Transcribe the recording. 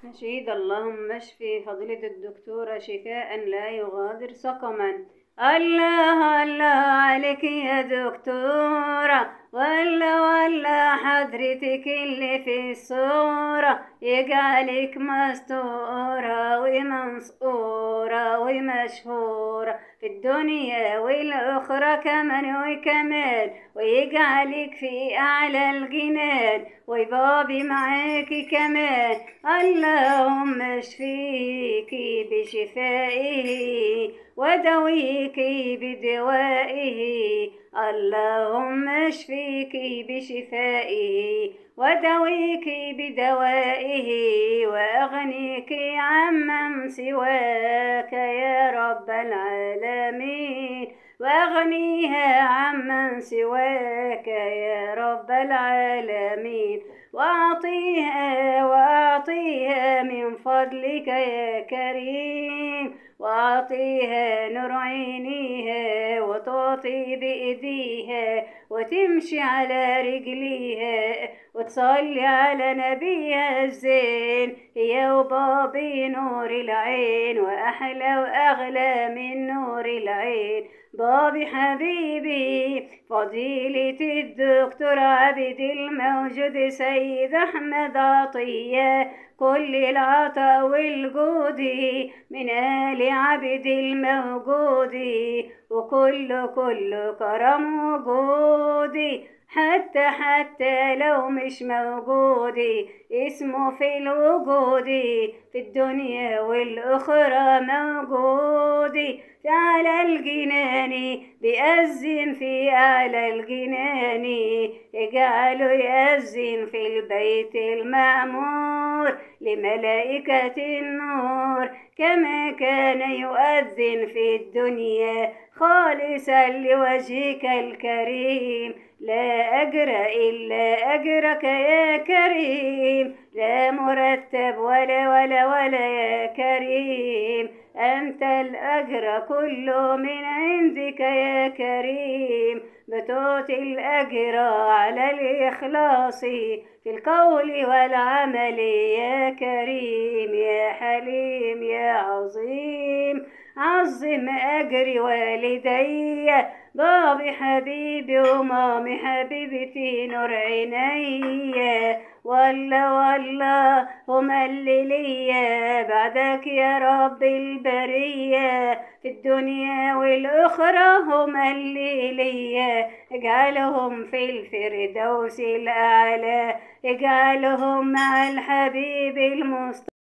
نشيد اللهم اشفي فضيلة الدكتورة شفاء لا يغادر سقما الله الله عليك يا دكتورة ولا ولا حضرتك اللي في الصورة يجعلك مستورة ومنصورة ومشهورة في الدنيا والأخرى كمان وكمان ويجعلك في أعلى الجنان ويبابي معاكي كمان اللهم اشفيكي بشفائه ودويكي بدوائه اللهم اشفيكي بشفائه ودويكي بدوائه واغنيكي عمن سواك يا رب العالمين واغنيها عمن سواك يا رب العالمين واعطيها واعطيها من فضلك يا كريم واعطيها نور عينيها وتعطي بايديها وتمشي على رجليها وتصلي على نبيها الزين يا وبابي نور العين واحلى واغلى من نور العين بابي حبيبي فضيلة الدكتور عبد الموجود سيد أحمد عطية كل العطاء والجود من آل عبد الموجود وكل كل كرم وجود حتى حتى لو مش موجود اسمه في الوجود في الدنيا والأخرى موجود على الجنان بيأذن في أعلى الجنان يجعله يأذن في البيت المعمور لملائكة النور كما كان يؤذن في الدنيا خالصا لوجهك الكريم لا أجر إلا أجرك يا كريم لا مرتب ولا ولا ولا يا كريم أنت الأجر كله من عندك يا كريم بتعطي الأجر على الإخلاص في القول والعمل يا كريم يا حليم يا عظيم عظم أجر والدي بابي حبيبي ومامي حبيبتي نور عيني والله والله هما اللي ليا بعدك يا رب البرية في الدنيا والأخرى هما اللي ليا اجعلهم في الفردوس الأعلى اجعلهم مع الحبيب المصطفى